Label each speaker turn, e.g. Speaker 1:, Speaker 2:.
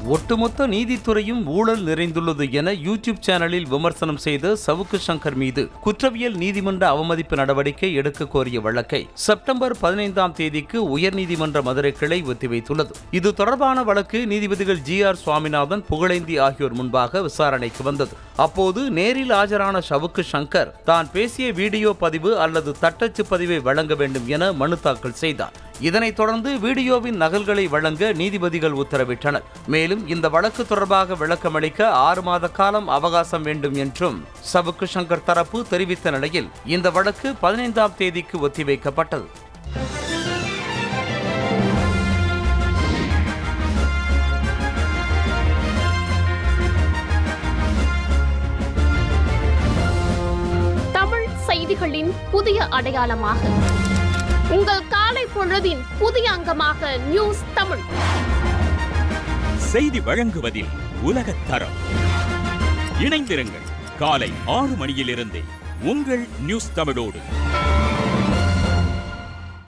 Speaker 1: ஒட்டுமொத்த நீதித்துறையும் ஊழல் நிறைந்துள்ளது என யூடியூப் சேனலில் விமர்சனம் செய்த சவுக்கு சங்கர் மீது குற்றவியல் நீதிமன்ற அவமதிப்பு நடவடிக்கை எடுக்க கோரிய வழக்கை செப்டம்பர் பதினைந்தாம் தேதிக்கு உயர்நீதிமன்ற மதுரை கிளை ஒத்திவைத்துள்ளது இது தொடர்பான வழக்கு நீதிபதிகள் ஜி ஆர் சுவாமிநாதன் புகழேந்தி ஆகியோர் முன்பாக விசாரணைக்கு வந்தது அப்போது நேரில் ஆஜரான சவுக்கு சங்கர் தான் பேசிய வீடியோ பதிவு அல்லது தட்டச்சு பதிவை வழங்க வேண்டும் என மனு தாக்கல் செய்தார் இதனைத் தொடர்ந்து வீடியோவின் நகல்களை வழங்க நீதிபதிகள் உத்தரவிட்டனர் மேலும் இந்த வழக்கு தொடர்பாக விளக்கமளிக்க ஆறு மாத காலம் அவகாசம் வேண்டும் என்றும் சவுக்கு சங்கர் தரப்பு தெரிவித்த நிலையில் இந்த வழக்கு பதினைந்தாம் தேதிக்கு ஒத்திவைக்கப்பட்டது
Speaker 2: தமிழ் செய்திகளின் புதிய அடையாளமாக உங்கள் காலை பொழுதின் புதிய அங்கமாக நியூஸ் தமிழ்
Speaker 3: செய்தி வழங்குவதில் உலகத் தரம் இணைந்திருங்கள் காலை ஆறு மணியிலிருந்தே உங்கள் நியூஸ் தமிழோடு